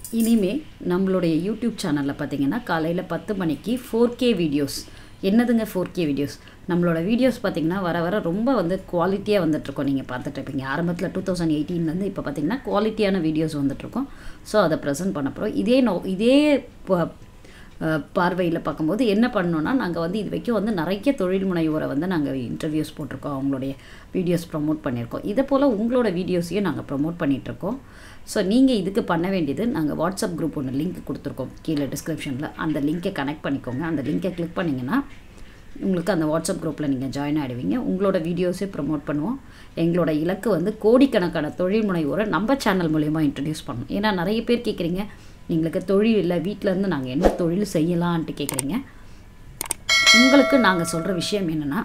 இனிமே நம்மளுடைய யூடியூப் சேனலில் பார்த்தீங்கன்னா காலையில் பத்து மணிக்கு ஃபோர் கே வீடியோஸ் என்னதுங்க ஃபோர் கே வீடியோஸ் நம்மளோட வீடியோஸ் பார்த்தீங்கன்னா வர வர ரொம்ப வந்து குவாலிட்டியாக வந்துட்டுருக்கோம் நீங்கள் பார்த்துட்டு இருப்பீங்க ஆரம்பத்தில் டூ தௌசண்ட் எயிட்டீன்லேருந்து இப்போ பார்த்தீங்கன்னா குவாலிட்டியான வீடியோஸ் வந்துட்டுருக்கோம் ஸோ அதை ப்ரெசென்ட் பண்ண போகிறோம் இதே நோ இதே ப- பார்வையில் பார்க்கும்போது என்ன பண்ணோன்னா நாங்கள் வந்து இது வரைக்கும் வந்து நிறைய தொழில் முனைவோரை வந்து நாங்கள் இன்டர்வியூஸ் போட்டிருக்கோம் அவங்களுடைய வீடியோஸ் ப்ரமோட் பண்ணியிருக்கோம் இதே போல் உங்களோட வீடியோஸையும் நாங்கள் ப்ரமோட் பண்ணிகிட்ருக்கோம் ஸோ நீங்கள் இதுக்கு பண்ண வேண்டியது நாங்கள் வாட்ஸ்அப் குரூப் ஒன்று லிங்க் கொடுத்துருக்கோம் கீழே டிஸ்கிரிப்ஷனில் அந்த லிங்கை கனெக்ட் பண்ணிக்கோங்க அந்த லிங்கை கிளிக் பண்ணிங்கன்னா உங்களுக்கு அந்த வாட்ஸ்அப் குரூப்பில் நீங்கள் ஜாயின் ஆகிடுவீங்க உங்களோட வீடியோஸே ப்ரமோட் பண்ணுவோம் எங்களோட இலக்கு வந்து கோடிக்கணக்கான தொழில் முனைவோரை நம்ம சேனல் மூலயமா இன்ட்ரடியூஸ் பண்ணணும் ஏன்னா நிறைய பேர் கேட்குறீங்க எங்களுக்கு தொழில் இல்லை வீட்டில் இருந்து நாங்கள் என்ன தொழில் செய்யலான்ட்டு கேட்குறீங்க உங்களுக்கு நாங்கள் சொல்கிற விஷயம் என்னென்னா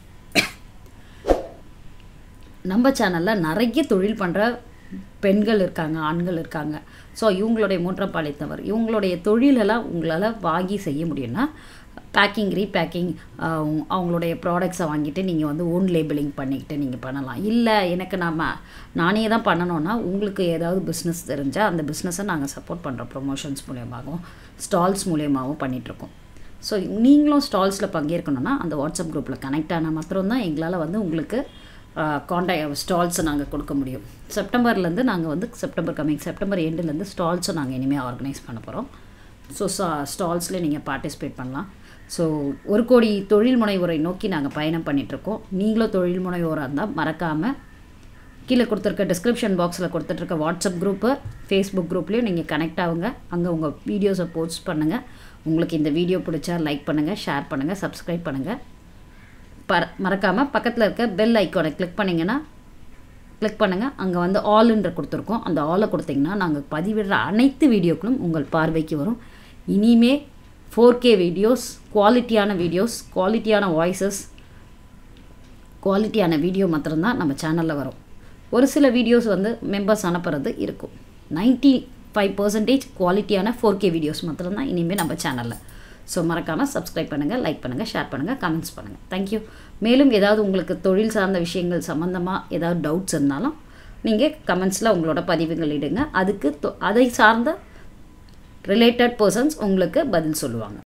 நம்ம சேனலில் நிறைய தொழில் பண்ணுற பெண்கள் இருக்காங்க ஆண்கள் இருக்காங்க ஸோ இவங்களுடைய மூன்றாம் பாலித்தவர் இவங்களுடைய தொழிலெல்லாம் உங்களால் வாங்கி செய்ய முடியும்னா பேக்கிங் ரீபேக்கிங் அவங்களுடைய ப்ராடக்ட்ஸை வாங்கிட்டு நீங்கள் வந்து ஓன் லேபிளிங் பண்ணிக்கிட்டு நீங்கள் பண்ணலாம் இல்லை எனக்கு நாம நானே தான் பண்ணணும்னா உங்களுக்கு ஏதாவது பிஸ்னஸ் தெரிஞ்சால் அந்த பிஸ்னஸை நாங்கள் சப்போர்ட் பண்ணுறோம் ப்ரொமோஷன்ஸ் மூலியமாகவும் ஸ்டால்ஸ் மூலியமாகவும் பண்ணிகிட்ருக்கோம் ஸோ நீங்களும் ஸ்டால்ஸில் பங்கேற்கணும்னா அந்த வாட்ஸ்அப் குரூப்பில் கனெக்ட் ஆனால் மாத்திரம்தான் எங்களால் வந்து உங்களுக்கு காண்டாக்ட் ஸ்டால்ஸை நாங்கள் கொடுக்க முடியும் செப்டம்பர்லேருந்து நாங்கள் வந்து செப்டம்பர் கம்மிங் செப்டம்பர் எண்டுலேருந்து ஸ்டால்ஸை நாங்கள் இனிமேல் ஆர்கனைஸ் பண்ண போகிறோம் ஸோ ஸ்டால்ஸில் நீங்கள் பார்ட்டிசிபேட் பண்ணலாம் ஸோ ஒரு கோடி தொழில் முனைவோரை நோக்கி நாங்கள் பயணம் பண்ணிகிட்ருக்கோம் நீங்களும் தொழில் முனைவோராக இருந்தால் மறக்காமல் கீழே கொடுத்துருக்க டிஸ்கிரிப்ஷன் பாக்ஸில் கொடுத்துட்ருக்க வாட்ஸ்அப் குரூப்பு ஃபேஸ்புக் குரூப்லேயும் நீங்கள் கனெக்ட் ஆகுங்க அங்கே உங்கள் வீடியோஸை போஸ்ட் பண்ணுங்கள் உங்களுக்கு இந்த வீடியோ பிடிச்சா லைக் பண்ணுங்கள் ஷேர் பண்ணுங்கள் சப்ஸ்கிரைப் பண்ணுங்கள் பர மறக்காமல் பக்கத்தில் இருக்க பெல் ஐக்கானை கிளிக் பண்ணிங்கன்னா கிளிக் பண்ணுங்கள் அங்கே வந்து ஆல்ன்ற கொடுத்துருக்கோம் அந்த ஆலை கொடுத்தீங்கன்னா நாங்கள் பதிவிடுற அனைத்து வீடியோக்களும் உங்கள் பார்வைக்கு வரும் இனிமே ஃபோர் கே வீடியோஸ் குவாலிட்டியான வீடியோஸ் குவாலிட்டியான வாய்ஸஸ் குவாலிட்டியான வீடியோ மாத்திரம்தான் நம்ம சேனலில் வரும் ஒரு சில வீடியோஸ் வந்து மெம்பர்ஸ் அனுப்புறது இருக்கும் 95% ஃபைவ் பர்சன்டேஜ் குவாலிட்டியான ஃபோர் கே வீடியோஸ் மாத்திரம்தான் இனிமேல் நம்ம சேனலில் ஸோ மறக்காமல் சப்ஸ்கிரைப் பண்ணுங்கள் லைக் பண்ணுங்கள் ஷேர் பண்ணுங்கள் கமெண்ட்ஸ் பண்ணுங்கள் தேங்க்யூ மேலும் ஏதாவது உங்களுக்கு தொழில் சார்ந்த விஷயங்கள் சம்மந்தமாக ஏதாவது டவுட்ஸ் இருந்தாலும் நீங்கள் கமெண்ட்ஸில் உங்களோட பதிவுகள் இடுங்க அதுக்கு தொ- அதை சார்ந்த ரிலேட்டட் பர்சன்ஸ் உங்களுக்கு பதில் சொல்லுவாங்க